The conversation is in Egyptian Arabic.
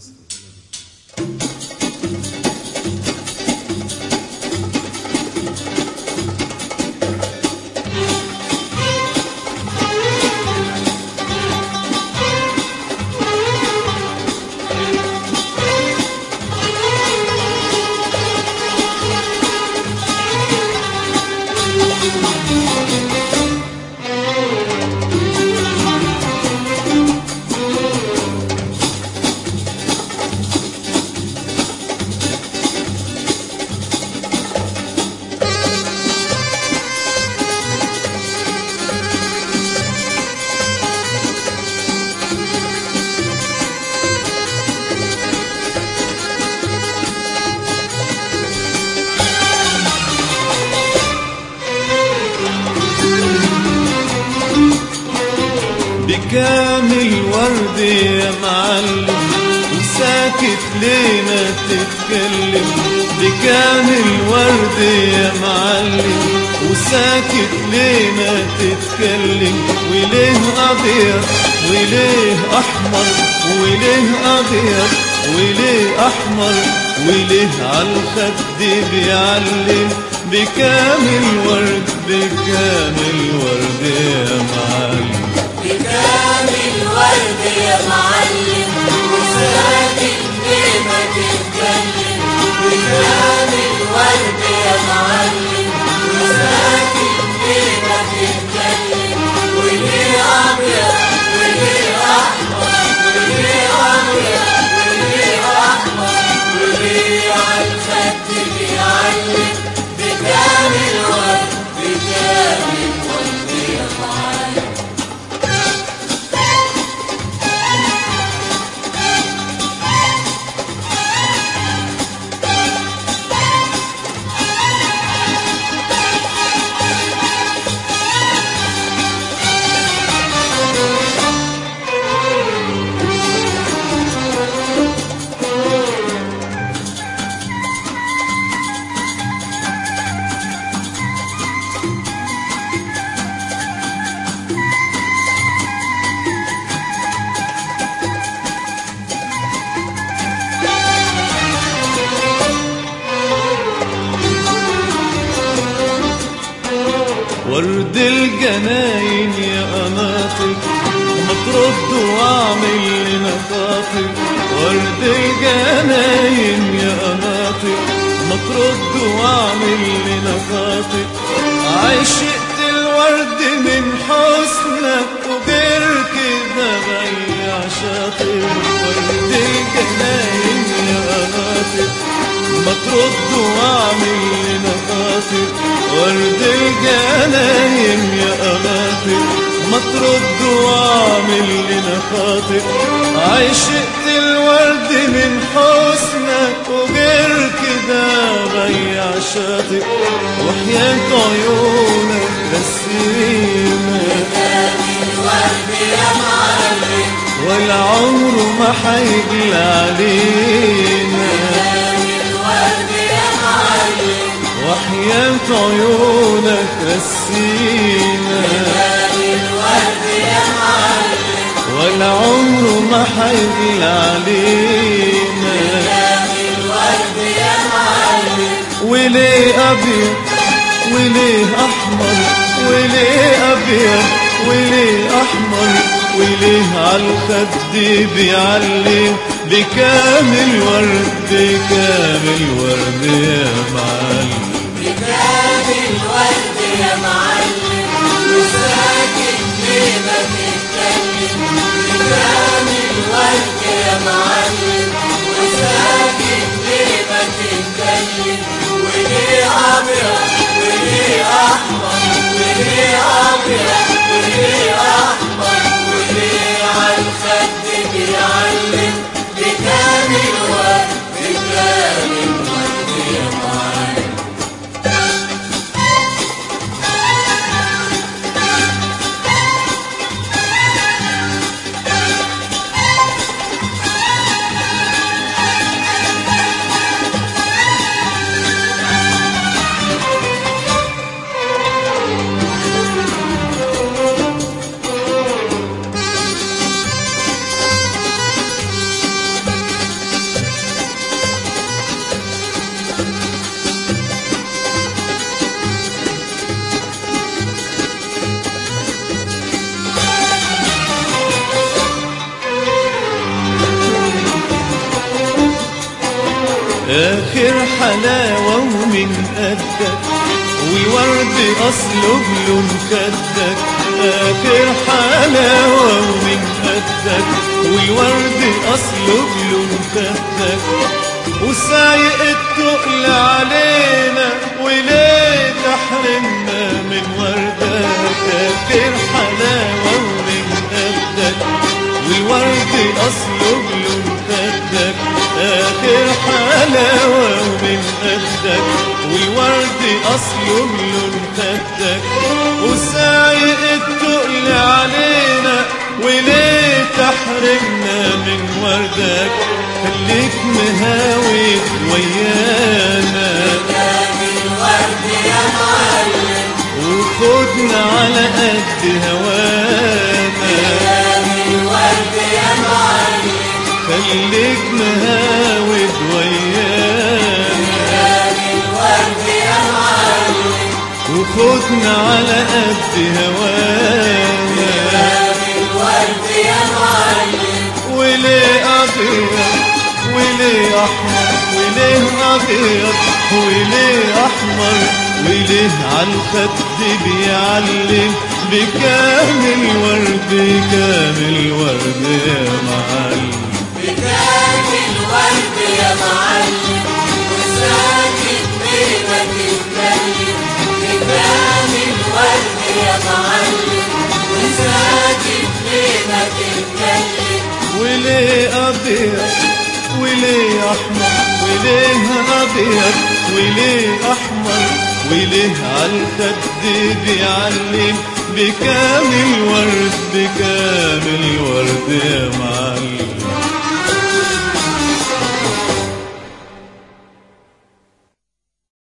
بكامل ورد يا معلم وساكت ليه ما تتكلم بكامل ورد يا معلم وساكت ليه ما تتكلم وليه أبيض وليه أحمر وليه أبيض وليه أحمر وليه عالخد بيعلم بكامل ورد بكامل ورد يا معلم بكامل ورد يا معلم وساكت ليه ما تتكلم بكامل ورد يا معلم وساكت ليه ما تتكلم وليه أبيض وليه أحمر وليه أبيض وليه أحمر وليه عالخد بيعلم بكامل ورد بكامل ورد يا معلم ورد الجناين يا قناطر ما ترد واعمل لنا خاطر ورد الجناين يا قناطر ما ترد واعمل لنا خاطر عشقت الورد من حسنك وغير كده بيع شاطر ورد الجناين يا قناطر ما ترد واعمل لنا خاطر ورد الجناين يا قناطر ما ترد واعمل لنا خاطر عشقت الورد من حسنك وغير كده بيع شاطر وحياة عيونك رسيمة بكامل ورد يا معلم والعمر ما حيجي علينا بكامل ورد يا معلم وحياة عيونك رسينا بكامل ورد يا معلم والعمر ما حيجي علينا بكامل ورد يا معلم وليه أبيض وليه أحمر وليه أبيض وليه أحمر وليه عالخد بيعلم بكامل ورد بكامل ورد يا معلم بكامل ورد يا معلم وساكت ليه ما تتكلم بكامل ورد يا معلم وساكت ليه ما تتكلم وليه أبيض وليه أحمر وليه أبيض وليه أحمر وليه عالخد بيعلم بكامل ورد بكامل ورد يا معلم آخر حلاوة ومن قدك والورد أصله بلون خدك آخر حلاوة ومن قدك والورد أصله بلون خدك وسايق التقل علينا وليه تحرمنا من وردك آخر حلاوة ومن قدك والورد أصله بلون خدك آخر حلاوة ومن قدك والورد أصله بلون خدك وسايق التقل علينا وليه تحرمنا من وردك خليك مهاوي ويانا جامل ورد يا معلم وخدنا على قد هوانا جامل ورد يا معلم خليك مهاود ويانا جامل ورد يا معلم وخدنا على قد هوانا جامل ورد يا معلم وليه أبيض وليه أحمر وليه أبيض وليه أحمر وليه عالخد بيعلم بكامل ورد كامل ورد يا معلم بجامل ورد يا معلم وساكت ليه ما تتكلم بجامل ورد يا معلم وساكت ليه ما تتكلم وليه أبيض وليه أحمر وليه أبيض وليه أحمر وليه عالخد بيعلم بكامل ورد بكامل ورد يا معلم